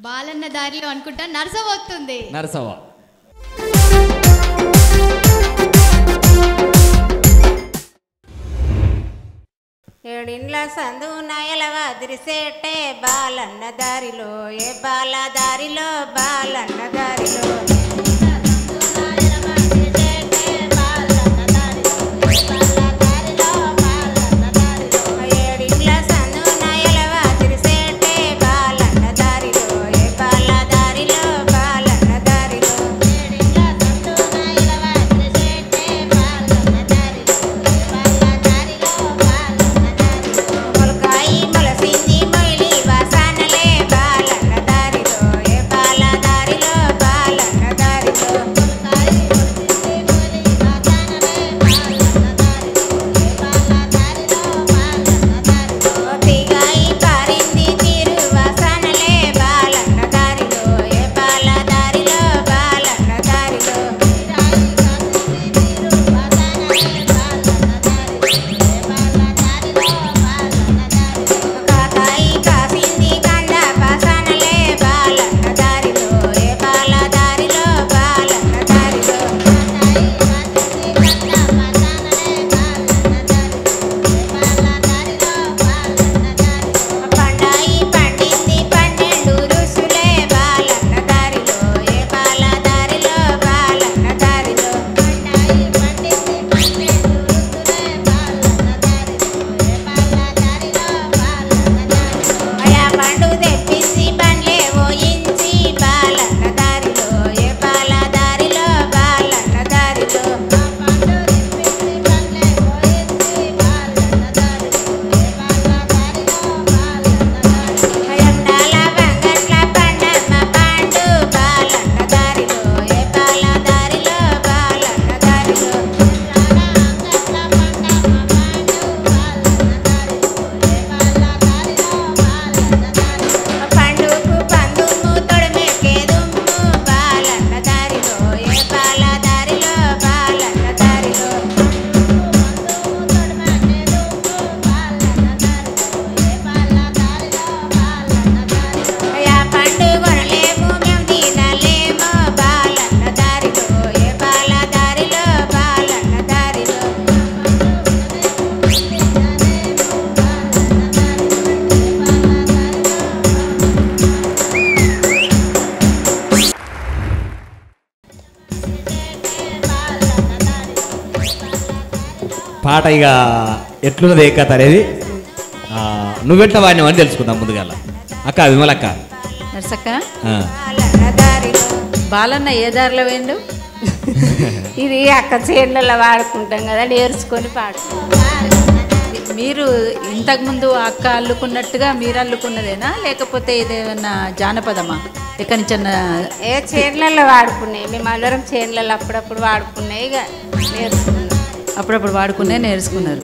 బాలన్న దారిలో అనుకుంటా నరసబోతుంది నరసవ్వ ఏడిండ్ల సందు నయలవ దిరిసేటే బాలన్న దారిలో ఏ బాల దారిలో బాలన్న దారిలో ఏడిండ్ల సందు నయలవ దిరిసేటే బాలన్న దారిలో ఏ బాల దారిలో బాలన్న దారిలో మొలకాయి మొలసింది మొయిలి వాసనలే బాలన్న దారిలో ఏ బాల దారిలో బాలన్న దారిలో తీగాయి పారింది తీరు వాసనలే బాలన్న దారిలో ఏ బాల దారిలో బాలన్న దారిలో కాకాయి కాసింది కంద వాసనలే బాలన్న దారిలో ఏ బాల దారిలో బాలన్న దారిలో పండాయి పండింది పన్నెండు రుసులే బాలన్న దారిలో ఏ బాల దారిలో బాలన్న దారిలో అయా పండు తెప్పించి పండ్లే ఓయించి బాలన్న దారిలో ఏ బాల దారిలో బాలన్న దారిలో అయండాల బంగట్ల పండమ్మ పండు బాలన్న దారిలో ఏ బాల దారిలో బాలన్న దారిలో పండుకు పందుము తొడిమెక్కేదుమ్ము బాలన్న దారిలో ఏ బాల దారిలో బాలన్న దారిలో అయా పండు కొనలేము మేము తినలేము బాలన్న దారిలో ఏ బాల దారిలో బాలన్న దారిలో పాట ఇక ఎట్లున్నది ఏ కథ అనేది ఆ, నువ్వెట్లా వాడినావు అని తెలుసుకుందాం ముందుగాల అక్క విమలక్క నర్సక్క ఆ. బాలన్న దారిలో బాలన్న ఏ దారిలో వేయండు ఇది అక్క చేనులలో వాడుకుంటాం కదా నేర్చుకొని పాడుకుంటాం మీరు ఇంతకుముందు అక్క అల్లుకున్నట్టుగా మీరు అల్లుకున్నదేనా లేకపోతే ఇదేమన్నా జానపదమా ఎక్కడి నుంచన్నా ఏ చేనులలో వాడుకున్నాయి మేము అందరం చేనులలో అప్పుడప్పుడు వాడుకున్నాయి ఇక నేర్చుకున్నాం అప్పుడప్పుడు వాడుకునే నేర్చుకున్నారు